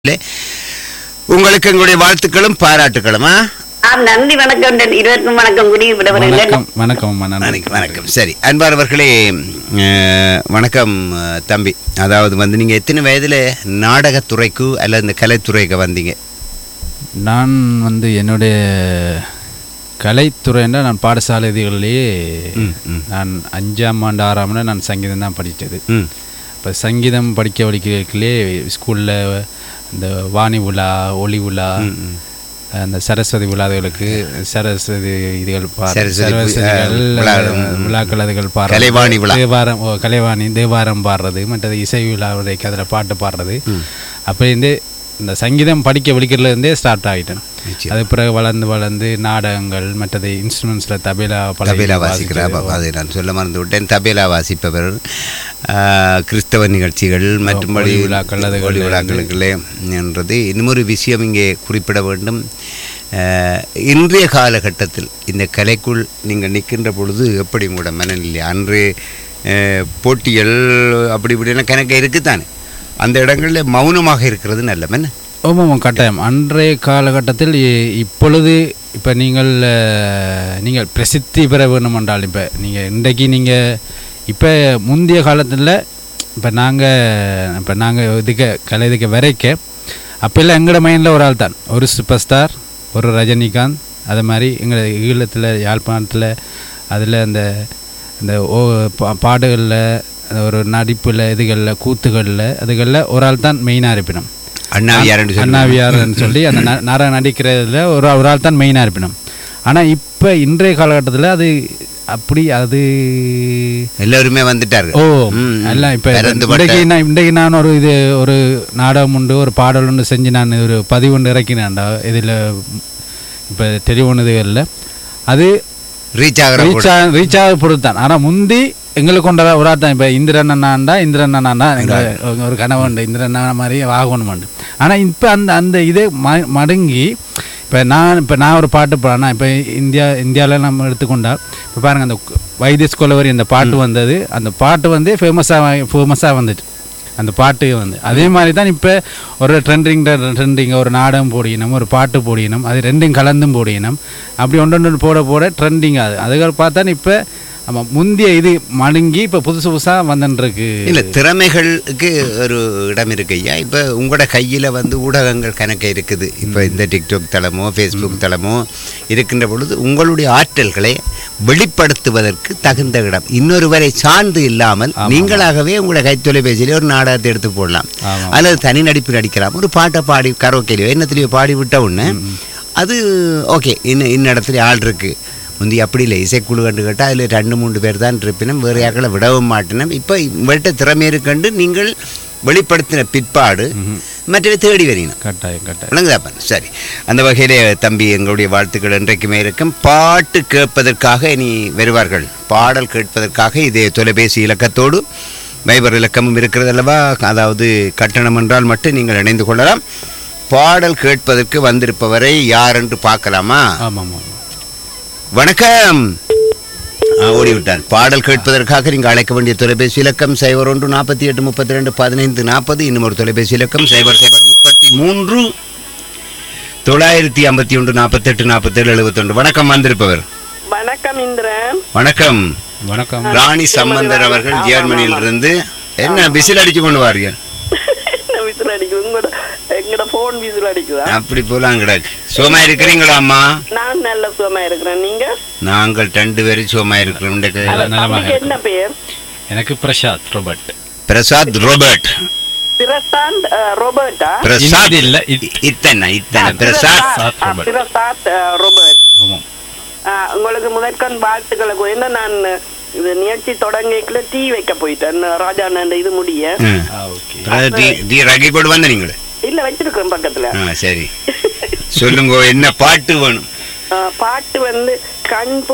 இல்லை. உங்களுக்கு எங்களுடைய வாழ்த்துக்களும் பாராட்டுகளும் ஆ? ஆம் நன்றி வணக்கம் இருவருக்கும் வணக்கம் குடி விடவர்கள் வணக்கம் வணக்கம் அம்மா நன்றி வணக்கம் வணக்கம் சரி அன்பானவர்களே அஹ், வணக்கம் அஹ், தம்பி அதாவது வந்து நீங்கள் எத்தனை வயதில் நாடகத்துறைக்கு அல்லது இந்த கலைத்துறைக்கு வந்தீங்க நான் வந்து என்னுடைய கலைத்துறைன்னா நான் பாடசாலை இதுகளிலேயே ம், ம். நான் அஞ்சாம் ஆண்டு ஆறாம் ஆண்டு நான் சங்கீதம் தான் படித்தது ம் இப்போ சங்கீதம் படிக்க படிக்கலே ஸ்கூலில் இந்த வாணி விழா ஒளி விழா ம், ம். அந்த சரஸ்வதி விழாதுகளுக்கு சரஸ்வதி இதுகள் பாடு- சரஸ்வதி பு- சரஸ்வதிகள் அஹ், விழா, ம், ம். விழாக்கள் அதுகள் பாடுறது கலைவாணி விழா. தேவாரம் ஓ, கலைவாணி தேவாரம் பாடுறது மற்றது இசை விழாவுடைய அதில் பாட்டு பாடுறது அப்போ இருந்து இந்த சங்கீதம் படிக்க வலிக்கிறதுல இருந்தே ஸ்டார்ட் ஆகிட்டேன் நிச்சயம். அது பிறகு வளர்ந்து வளர்ந்து நாடகங்கள் மற்றது இன்ஸ்ட்ருமெண்ட்ஸில் தபேலா பழகி தபேலா வாசிக்கிறார் வாசிக்கிறது. அது நான் சொல்ல மறந்து விட்டேன் தபேலா வாசிப்பவர் ஆஹ், கிறிஸ்தவ நிகழ்ச்சிகள் மற்றும்படி ஒளி விழாக்கள், அதுகள் ஒளி விழாக்களுக்குள்ளே என்றது இன்னொரு விஷயம் இங்கே குறிப்பிட வேண்டும் ஆஹ், இன்றைய காலகட்டத்தில் இந்த கலைக்குள் நீங்கள் நிற்கின்ற பொழுது எப்படி உங்களோட மனநிலை அன்று ஆஹ், போட்டிகள் அப்படி இப்படின்னா கணக்கு இருக்குத்தானே அந்த இடங்களில் மௌனமாக இருக்கிறது நல்லவன் ஆமாம் கட்டாயம் அன்றைய காலகட்டத்தில் இ- இப்பொழுது இப்போ நீங்கள் அஹ், நீங்கள் பிரசித்தி பெற வேண்டும் என்றால் இப்போ நீங்கள் இன்றைக்கு நீங்கள் இப்போ முந்தைய காலத்தில் இப்போ நாங்கள் இப்போ நாங்கள் இதுக்கு கலை இதுக்கு வரைக்க அப்போல்லாம் எங்களோட மைண்டில் ஒரு ஆள் தான் ஒரு சூப்பர் ஸ்டார் ஒரு ரஜினிகாந்த் அது மாதிரி எங்கள் ஈழத்தில் யாழ்ப்பாணத்தில் அதில் அந்த இந்த ஓ பா- பாடுகளில் அந்த ஒரு நடிப்பில் இதுகளில் கூத்துகளில் அதுகளில் ஒரு ஆள் தான் மெயினாக இருப்பினோம் அண்ணாவியார்னு சொல்லி அண்ணாவியார்னு சொல்லி அந்த ந- நர நடிக்கிறதுல ஒரு ஒரு ஆள் தான் மெயினாக இருப்பினோம் ஆனால் இப்போ இன்றைய காலகட்டத்தில் அது அப்படி அது எல்லோருமே வந்துட்டார்கள் ஓ ம், எல்லாம் இப்போ பரந்துபட்ட- இன்றைக்கு நான் இன்றைக்கு நான் ஒரு இது ஒரு நாடகம் உண்டு ஒரு பாடல் ஒன்று செஞ்சு நான் ஒரு பதிவு ஒன்று இறக்கினேன்டா இதில் இப்போ டெலிஃபோன் அது ரீச் ஆகிற ரீச் ஆக ரீச் ஆக பொறுத்து தான் ஆனால் முந்தி எங்களுக்கு கொண்டதா ஒரு ஆள் தான் இப்போ இந்திரன் அண்ணாண்டா இந்திரன் அண்ணாண்டா எங்கள் ஒரு கனவுண்டு இந்திரன் அண்ணா மாதிரி ஆகணுமாண்டு ஆனால் இப்போ அந்த அந்த இது ம மடங்கி இப்போ நான் இப்போ நான் ஒரு பாட்டு பாடினா இப்போ இந்தியா இந்தியாவில் நம்ம எடுத்துக்கொண்டா இப்போ பாருங்கள் அந்த வைத்தியஸ் கொலவரி அந்த பாட்டு வந்தது அந்த பாட்டு வந்து ஃபேமஸாக ஃபேமஸாக வந்துட்டு அந்த பாட்டு வந்து அதே மாதிரி தான் இப்போ ஒரு ட்ரெண்டிங் ட்ரெண்டிங் ஒரு நாடகம் போடினோம் ஒரு பாட்டு போடினோம் அது ரெண்டும் கலந்தும் போடினோம் அப்படி ஒன்று ஒன்று போட போட ட்ரெண்டிங் ஆகுது அதுகள் பார்த்தா இப்போ ஆமாம் முந்தைய இது மழுங்கி இப்போ புதுசு புதுசாக வந்துருக்கு இல்ல திறமைகளுக்கு ஒரு இடம் இருக்கு ஐயா இப்போ உங்களோட கையில் வந்து ஊடகங்கள் கணக்கு இருக்குது இப்போ இந்த டிக்டாக் தளமோ ஃபேஸ்புக் தளமோ இருக்கின்ற பொழுது உங்களுடைய ஆற்றல்களை வெளிப்படுத்துவதற்கு தகுந்த இடம் இன்னொருவரை சார்ந்து இல்லாமல் நீங்களாகவே உங்களோட கைத்தொலைபேசியிலே ஒரு நாடகத்தை எடுத்து போடலாம் ஆமாம். அல்லது தனி நடிப்பு நடிக்கலாம் ஒரு பாட்டை பாடி கரோக்கையிலையோ என்னத்துலையோ பாடி விட்ட உடனே அது ஓகே இன்னும் இன்ன இடத்துல ஆள் இருக்கு முந்தி அப்படி இல்லை இசைக்குழு கண்டு கேட்டால் அதில் ரெண்டு மூன்று பேர் தான் இருப்பினும் வேறு யாக்களை விடவும் மாட்டினோம் இப்போ இவர்கிட்ட திறமை இருக்கண்டு நீங்கள் வெளிப்படுத்தின பிற்பாடு மற்றவை தேடி வரீங்க கட்டாயம் கட்டாயம் விளங்குதாப்பன் சரி அந்த வகையிலே தம்பி எங்களுடைய வாழ்த்துக்கள் என்றைக்குமே இருக்கும் பாட்டு கேட்பதற்காக இனி வருவார்கள் பாடல் கேட்பதற்காக இதே தொலைபேசி இலக்கத்தோடு வைபர் இலக்கமும் இருக்கிறது அல்லவா அதாவது கட்டணம் என்றால் மட்டும் நீங்கள் இணைந்து கொள்ளலாம் பாடல் கேட்பதற்கு வந்திருப்பவரை யார் என்று பார்க்கலாமா ஆமாம் ஆமாம் வணக்கம் ஆ, ஓடிவிட்டான் பாடல் கேட்பதற்காக நீங்கள் அழைக்க வேண்டிய தொலைபேசி இலக்கம் சைபர் ஒன்று நாற்பத்தி எட்டு முப்பத்தி ரெண்டு பதினைந்து நாற்பது இன்னும் ஒரு தொலைபேசி இலக்கம் சைபர் சைபர் முப்பத்தி மூன்று தொள்ளாயிரத்தி ஐம்பத்தி ஒன்று நாற்பத்தெட்டு நாற்பத்தேழு எழுபத்தொன்று வணக்கம் வந்திருப்பவர் வணக்கம் இந்திரன் வணக்கம் வணக்கம் ராணி சம்பந்தர் அவர்கள் ஜெர்மனியிலிருந்து என்ன விசில் அடிச்சு கொண்டு வாரீங்க விசில் அடிக்குது உங்களோட எங்களோட போன் விசில் அடிக்குதா அப்படி போலாம் கிடக்கு சோமா இருக்கிறீங்களா அம்மா நான் நல்ல சுகமா இருக்கிறேன் நீங்க நாங்கள் ரெண்டு பேரும் சோமா இருக்கிறோம் இன்றைக்கு நலமாக தம்பிக்கு என்ன பேர் எனக்கு பிரசாத் ரோபர்ட் பிரசாத் ரோபர்ட் பிரசாந்த் அஹ், ரோபர்ட்டா பிரசாத் இல்ல, இ- இத்தனை இத்தனை பிரசாத் பிரசாத் ஆ, ரோபர்ட். பிரசாத் அஹ், ரோபர்ட் ஆமாம் ஆ, உங்களுக்கு முதற்கண் வாழ்த்துக்களை கூறி நான் இது நிகழ்ச்சி தொடங்கிக்கல டீ வைக்க போயிட்டேன் ராஜா அந்த இது முடிய ம். ஆ ஓகே அதாவது டீ- டீ ரகி போட்டு வந்த நீங்களே இல்ல வச்சிருக்கேன் பக்கத்துல ஆ சரி சொல்லுங்க என்ன பாட்டு வேணும் ஆ, பாட்டு வந்து கண்